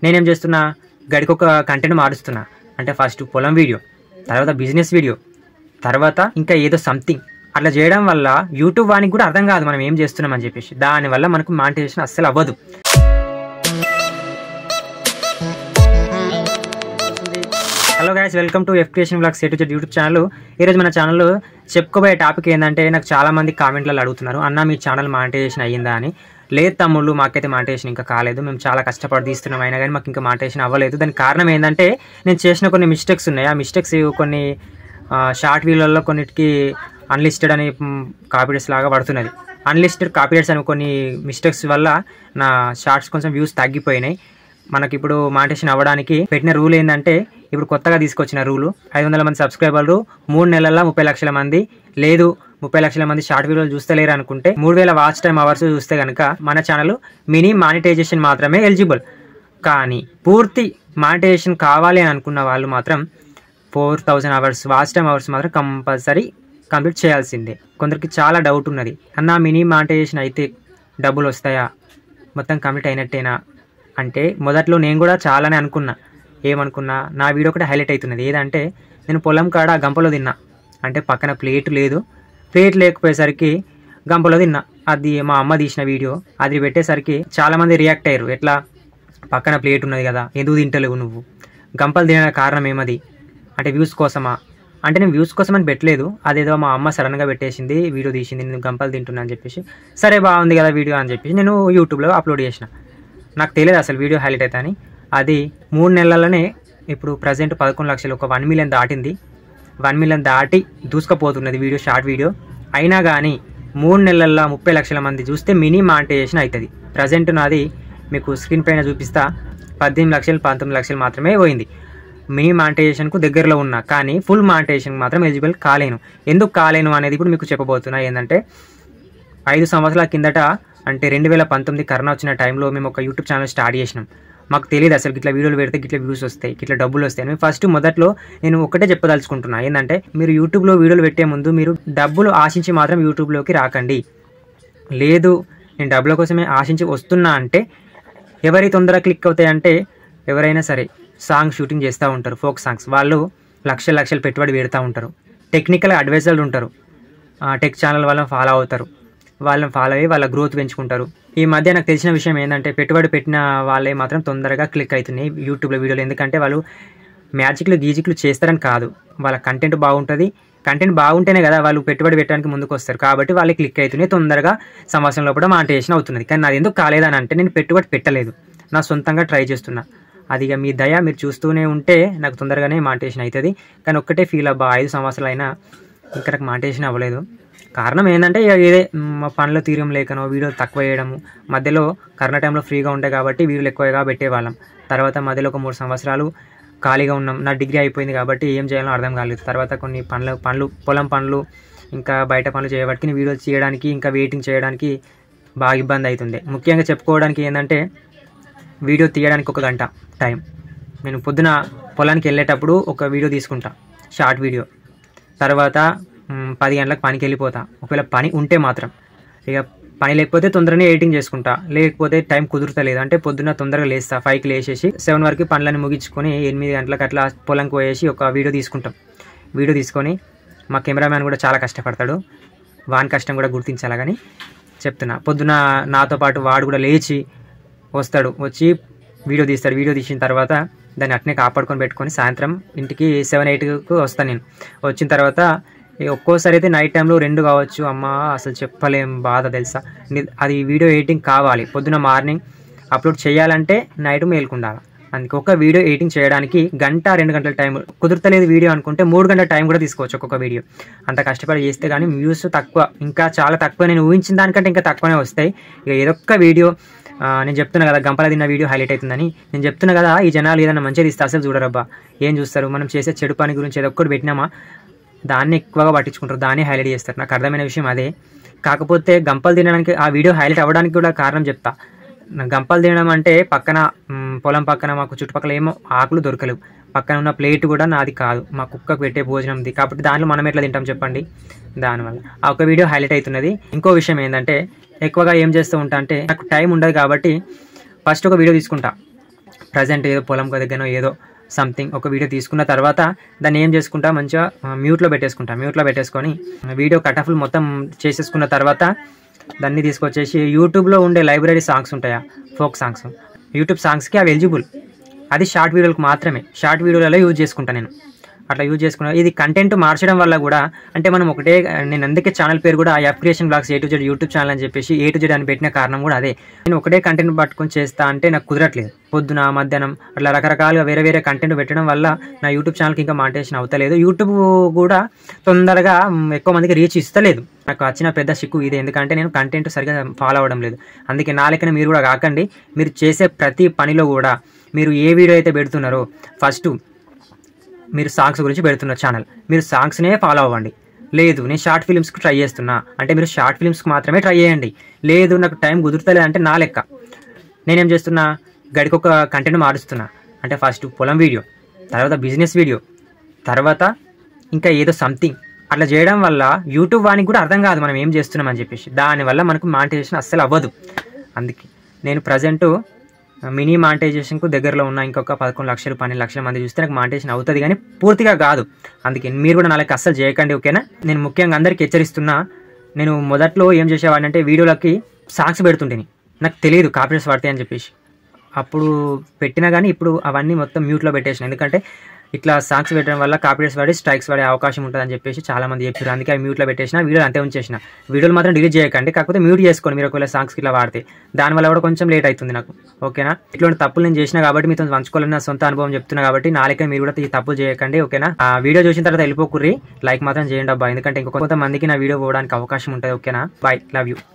నేనేం చేస్తున్నా గడికొక కంటెంట్ మారుస్తున్నా అంటే ఫస్ట్ పొలం వీడియో తర్వాత బిజినెస్ వీడియో తర్వాత ఇంకా ఏదో సంథింగ్ అట్లా చేయడం వల్ల యూట్యూబ్ వానికి కూడా అర్థం కాదు మనం ఏం చేస్తున్నాం అని చెప్పేసి దానివల్ల మనకు మానిటైజేషన్ అస్సలు అవ్వదు hello guys welcome to F creation vlog సేటు జెడ్ యూట్యూబ్ ఛానల్ ఈరోజు మన ఛానల్లో చెప్పుకోబోయే టాపిక్ ఏంటంటే నాకు చాలా మంది కామెంట్లలో అడుగుతున్నారు అన్న మీ ఛానల్ మానిటైజేషన్ అయ్యిందా అని లేదు తమ్ముళ్ళు మాకైతే మానిటైజేషన్ ఇంకా కాలేదు మేము చాలా కష్టపడి తీస్తున్నాం అయినా కానీ మాకు ఇంకా మానిటైజేషన్ అవ్వలేదు దానికి కారణం ఏంటంటే నేను చేసిన కొన్ని మిస్టేక్స్ ఉన్నాయి ఆ మిస్టేక్స్ కొన్ని షార్ట్ వీడియోలలో కొన్నిటికి అన్లిస్టెడ్ అనే కాపీడేట్స్ లాగా పడుతున్నది అన్లిస్టెడ్ కాపీడేట్స్ అనే కొన్ని మిస్టేక్స్ వల్ల నా షార్ట్స్ కొంచెం వ్యూస్ తగ్గిపోయినాయి మనకి ఇప్పుడు మానిటేషన్ అవ్వడానికి పెట్టిన రూల్ ఏంటంటే ఇప్పుడు కొత్తగా తీసుకొచ్చిన రూలు ఐదు వందల మంది సబ్స్క్రైబర్లు మూడు నెలల్లో ముప్పై లక్షల మంది లేదు ముప్పై లక్షల మంది షార్ట్ వీడియోలు చూస్తలేరు అనుకుంటే మూడు వేల వాచ్ టైం అవర్స్ చూస్తే కనుక మన ఛానల్ మినీ మానిటైజేషన్ మాత్రమే ఎలిజిబుల్ కానీ పూర్తి మానిటైజేషన్ కావాలి అని అనుకున్న వాళ్ళు మాత్రం four thousand hours watch time hours మాత్రం కంపల్సరీ కంప్లీట్ చేయాల్సిందే కొందరికి చాలా డౌట్ ఉన్నది అన్న మినీ మానిటైజేషన్ అయితే డబ్బులు వస్తాయా మొత్తం కంప్లీట్ అయినట్టేనా అంటే మొదట్లో నేను కూడా చాలానే అనుకున్నా ఏమనుకున్నా నా వీడియో కూడా హైలైట్ అవుతున్నది ఏదంటే నేను పొలం కాడ గంపలో తిన్నా అంటే పక్కన ప్లేట్ లేదు ప్లేట్ లేకపోయేసరికి గంపలో తిన్నా అది మా అమ్మ తీసిన వీడియో అది పెట్టేసరికి చాలామంది రియాక్ట్ అయ్యారు ఎట్లా పక్కన ప్లేట్ ఉన్నది కదా ఎందుకు తింటలేవు నువ్వు గంపలు తినడానికి కారణం ఏమది అంటే వ్యూస్ కోసమా అంటే నేను వ్యూస్ కోసం అని పెట్టలేదు అదేదో మా అమ్మ సడన్గా పెట్టేసింది వీడియో తీసింది నేను గంపలు తింటున్నా అని చెప్పేసి సరే బాగుంది కదా వీడియో అని చెప్పేసి నేను యూట్యూబ్లో అప్లోడ్ చేసిన నాకు తెలియదు అసలు వీడియో హైలైట్ అవుతా అని అది మూడు నెలల్లోనే ఇప్పుడు ప్రజెంట్ పదకొండు లక్షలు ఒక వన్ మిలియన్ దాటింది వన్ మిలియన్ దాటి దూసుకుపోతున్నది వీడియో షార్ట్ వీడియో అయినా కానీ మూడు నెలల్లో ముప్పై లక్షల మంది చూస్తే మినీ మానిటైజేషన్ అవుతుంది ప్రజెంట్ నాది మీకు స్క్రీన్ పైన చూపిస్తా పద్దెనిమిది లక్షలు పంతొమ్మిది లక్షలు మాత్రమే పోయింది మినీ మానిటైజేషన్కు దగ్గరలో ఉన్నా కానీ ఫుల్ మానిటైజేషన్ మాత్రం ఎలిజిబుల్ కాలేను ఎందుకు కాలేను అనేది ఇప్పుడు మీకు చెప్పబోతున్నా ఏంటంటే ఐదు సంవత్సరాల కిందట అంటే రెండు వేల పంతొమ్మిది కరోనా వచ్చిన టైంలో మేము ఒక యూట్యూబ్ ఛానల్ స్టార్ట్ చేసినాం మాకు తెలియదు అసలు ఇట్లా వీడియోలు పెడితే ఇట్లా వ్యూస్ వస్తాయి ఇట్లా డబ్బులు వస్తాయి మేము ఫస్ట్ మొదట్లో నేను ఒకటే చెప్పదలుచుకుంటున్నా ఏంటంటే మీరు యూట్యూబ్లో వీడియోలు పెట్టే ముందు మీరు డబ్బులు ఆశించి మాత్రం యూట్యూబ్లోకి రాకండి లేదు నేను డబ్బుల కోసమే ఆశించి వస్తున్నా అంటే ఎవరి తొందరగా క్లిక్ అవుతాయంటే ఎవరైనా సరే సాంగ్ షూటింగ్ చేస్తూ ఉంటారు ఫోక్ సాంగ్స్ వాళ్ళు లక్షల లక్షలు పెట్టుబడి పెడతా ఉంటారు టెక్నికల్ అడ్వైజర్లు ఉంటారు టెక్ ఛానల్ వాళ్ళని ఫాలో అవుతారు వాళ్ళని ఫాలో అయ్యి వాళ్ళ గ్రోత్ పెంచుకుంటారు ఈ మధ్య నాకు తెలిసిన విషయం ఏంటంటే పెట్టుబడి పెట్టిన వాళ్ళే మాత్రం తొందరగా క్లిక్ అవుతున్నాయి యూట్యూబ్లో వీడియోలు ఎందుకంటే వాళ్ళు మ్యాజిక్లు గీజిక్లు చేస్తారని కాదు వాళ్ళ కంటెంట్ బాగుంటుంది కంటెంట్ బాగుంటేనే కదా వాళ్ళు పెట్టుబడి పెట్టడానికి ముందుకు వస్తారు కాబట్టి వాళ్ళు క్లిక్ అవుతున్నాయి తొందరగా సంవత్సరం లోపల మానిటైజేషన్ అవుతున్నది కానీ నాది ఎందుకు కాలేదని అంటే నేను పెట్టుబడి పెట్టలేదు నా సొంతంగా ట్రై చేస్తున్నా అది ఇక మీ దయ మీరు చూస్తూనే ఉంటే నాకు తొందరగానే మానిటైజేషన్ అవుతుంది కానీ ఒక్కటే ఫీల్ అబ్బా ఐదు సంవత్సరాలు అయినా ఇంకా నాకు మానిటైజేషన్ అవ్వలేదు కారణం ఏంటంటే ఇక ఇదే మా పనుల తీరం లేకనో వీడియోలు తక్కువ వేయడము మధ్యలో కరోనా టైంలో ఫ్రీగా ఉండే కాబట్టి వీడియోలు ఎక్కువగా పెట్టేవాళ్ళం తర్వాత మధ్యలో ఒక మూడు సంవత్సరాలు ఖాళీగా ఉన్నాం నా డిగ్రీ అయిపోయింది కాబట్టి ఏం చేయాలో అర్థం కాలేదు తర్వాత కొన్ని పనులు పనులు పొలం పనులు ఇంకా బయట పనులు చేయబట్టి వీడియోలు చేయడానికి ఇంకా వెయిటింగ్ చేయడానికి బాగా ఇబ్బంది అవుతుంది ముఖ్యంగా చెప్పుకోవడానికి ఏంటంటే వీడియో తీయడానికి ఒక గంట టైం నేను పొద్దున పొలానికి వెళ్ళేటప్పుడు ఒక వీడియో తీసుకుంటా షార్ట్ వీడియో తర్వాత మ్, పది గంటలకు పనికి వెళ్ళిపోతా ఒకవేళ పని ఉంటే మాత్రం ఇక పని లేకపోతే తొందరనే ఎడిటింగ్ చేసుకుంటా లేకపోతే టైం కుదురుతలేదు అంటే పొద్దున్న తొందరగా లేస్తా ఫైవ్కి లేచేసి సెవెన్ వరకు పనులను ముగించుకొని ఎనిమిది గంటలకు అట్లా పొలంకి పోయేసి ఒక వీడియో తీసుకుంటాం వీడియో తీసుకొని మా కెమెరామ్యాన్ కూడా చాలా కష్టపడతాడు వాని కష్టం కూడా గుర్తించాలా కానీ చెప్తున్నా పొద్దున నాతో పాటు వాడు కూడా లేచి వస్తాడు వచ్చి వీడియో తీస్తాడు వీడియో తీసిన తర్వాత దాన్ని అట్నే కాపాడుకొని పెట్టుకొని సాయంత్రం ఇంటికి సెవెన్ ఎయిట్కు వస్తాను నేను వచ్చిన తర్వాత ఈ ఒక్కోసారి అయితే నైట్ టైంలో రెండు కావచ్చు అమ్మ అసలు చెప్పలేం బాధ తెలుసా ని- అది వీడియో ఎడిటింగ్ కావాలి పొద్దున మార్నింగ్ అప్లోడ్ చేయాలంటే నైట్ మేల్కుండాలి అందుకే ఒక వీడియో ఎడిటింగ్ చేయడానికి గంట రెండు గంటల టైం కుదురుతలేదు వీడియో అనుకుంటే మూడు గంటల టైం కూడా తీసుకోవచ్చు ఒక్కొక్క వీడియో అంత కష్టపడి చేస్తే కానీ వ్యూస్ తక్కువ ఇంకా చాలా తక్కువ నేను ఊహించిన దానికంటే ఇంకా తక్కువనే వస్తాయి ఇక ఏదొక్క వీడియో ఆ, నేను చెప్తున్నా కదా గంపల తిన్న వీడియో హైలైట్ అవుతుందని నేను చెప్తున్నా కదా ఈ జనాలు ఏదైనా మంచిగా ఇస్తే అసలు చూడరబ్బా ఏం చూస్తారు మనం చేసే చెడు పని గురించి ఏదో ఒక్కటి పెట్టినామా దాన్ని ఎక్కువగా పట్టించుకుంటారు దాన్ని హైలైట్ చేస్తారు నాకు అర్థమైన విషయం అదే కాకపోతే గంపలు తినడానికి ఆ వీడియో హైలైట్ అవ్వడానికి కూడా కారణం చెప్తా నా గంపలు తినడం అంటే పక్కన మ్, పొలం పక్కన మాకు చుట్టుపక్కల ఏమో ఆకులు దొరకలేవు పక్కన ఉన్న ప్లేట్ కూడా నాది కాదు మా కుక్కకు పెట్టే భోజనంది కాబట్టి దాంట్లో మనం ఎట్లా తింటాం చెప్పండి దానివల్ల ఆ ఒక వీడియో హైలైట్ అవుతున్నది ఇంకో విషయం ఏంటంటే ఎక్కువగా ఏం చేస్తూ ఉంటా అంటే నాకు టైం ఉండదు కాబట్టి ఫస్ట్ ఒక వీడియో తీసుకుంటా ప్రజెంట్ ఏదో పొలం దగ్గర ఏదో సంథింగ్ ఒక వీడియో తీసుకున్న తర్వాత దాన్ని ఏం చేసుకుంటా మంచిగా మ్యూట్లో పెట్టేసుకుంటా మ్యూట్లో పెట్టేసుకొని వీడియో కటఫ్లు మొత్తం చేసేసుకున్న తర్వాత దాన్ని తీసుకొచ్చేసి యూట్యూబ్లో ఉండే లైబ్రరీ సాంగ్స్ ఉంటాయా ఫోక్ సాంగ్స్ యూట్యూబ్ సాంగ్స్కి అవి ఎలిజిబుల్ అది షార్ట్ వీడియోలకు మాత్రమే షార్ట్ వీడియోలలో యూజ్ చేసుకుంటాను నేను అట్లా యూజ్ చేసుకున్నా ఇది కంటెంట్ మార్చడం వల్ల కూడా అంటే మనం ఒకటే నేను అందుకే ఛానల్ పేరు కూడా F creation vlogs A to Z YouTube channel అని చెప్పేసి ఏ టు జెడ్ అని పెట్టిన కారణం కూడా అదే నేను ఒకటే కంటెంట్ పట్టుకొని చేస్తా అంటే నాకు కుదరట్లేదు పొద్దున మధ్యాహ్నం అట్లా రకరకాలుగా వేరే వేరే కంటెంట్ పెట్టడం వల్ల నా యూట్యూబ్ ఛానల్కి ఇంకా మానిటేషన్ అవుతలేదు యూట్యూబ్ కూడా తొందరగా మ్, ఎక్కువ మందికి రీచ్ ఇస్తలేదు నాకు వచ్చిన పెద్ద సిక్కు ఇది ఎందుకంటే నేను కంటెంట్ సరిగా ఫాలో అవ్వడం లేదు అందుకే నా లెక్కన మీరు కూడా కాకండి మీరు చేసే ప్రతి పనిలో కూడా మీరు ఏ వీడియో అయితే పెడుతున్నారో ఫస్ట్ మీరు సాంగ్స్ గురించి పెడుతున్న ఛానల్ మీరు సాంగ్స్నే ఫాలో అవ్వండి లేదు నేను షార్ట్ ఫిల్మ్స్కి ట్రై చేస్తున్నా అంటే మీరు షార్ట్ ఫిల్మ్స్కి మాత్రమే ట్రై చేయండి లేదు నాకు టైం కుదురుతలేదు అంటే నా లెక్క నేనేం చేస్తున్నా గడికి ఒక కంటెంట్ మారుస్తున్నా అంటే ఫస్ట్ పొలం వీడియో తర్వాత బిజినెస్ వీడియో తర్వాత ఇంకా ఏదో సంథింగ్ అట్లా చేయడం వల్ల యూట్యూబ్ వానికి కూడా అర్థం కాదు మనం ఏం చేస్తున్నాం అని చెప్పేసి దానివల్ల మనకు మానిటైజేషన్ అస్సలు అవ్వదు అందుకే నేను ప్రజెంట్ మినీ మానిటైజేషన్కు దగ్గరలో ఉన్న ఇంకొక పదకొండు లక్షలు పన్నెండు లక్షల మంది చూస్తే నాకు మానిటైజేషన్ అవుతుంది కానీ పూర్తిగా కాదు అందుకే మీరు కూడా నాలుగు అస్సలు చేయకండి ఓకేనా నేను ముఖ్యంగా అందరికీ హెచ్చరిస్తున్నా నేను మొదట్లో ఏం చేసేవాడిని అంటే వీడియోలకి సాంగ్స్ పెడుతుంటేని నాకు తెలియదు కాపీరైట్స్ పడతాయి అని చెప్పేసి అప్పుడు పెట్టినా కానీ ఇప్పుడు అవన్నీ మొత్తం మ్యూట్లో పెట్టేసిన ఎందుకంటే ఇట్లా సాంగ్స్ పెట్టడం వల్ల కాపీరైట్స్ పడి స్ట్రైక్స్ పడే అవకాశం ఉంటుందని చెప్పేసి చాలా మంది చెప్పారు అందుకే అవి మ్యూట్లో పెట్టేసిన వీడియోలు అంతే ఉంచేసిన వీడియోలు మాత్రం డిలీట్ చేయకండి కాకపోతే మ్యూట్ చేసుకోండి మీరు ఒకవేళ సాంగ్స్కి ఇట్లా వాడితే దానివల్ల కూడా కొంచెం లేట్ అవుతుంది నాకు ఓకేనా ఇట్లాంటి తప్పులు నేను చేసిన కాబట్టి మీతో పంచుకోవాలని నా సొంత అనుభవం చెప్తున్నా కాబట్టి నాలుగే మీరు కూడా ఈ తప్పులు చేయకండి ఓకేనా ఆ వీడియో చూసిన తర్వాత వెళ్ళిపోకుర్రి లైక్ మాత్రం చేయండి అబ్బా ఎందుకంటే ఇంకొక కొంతమందికి నా వీడియో పోవడానికి అవకాశం ఉంటుంది ఓకేనా బాయ్ లవ్ యూ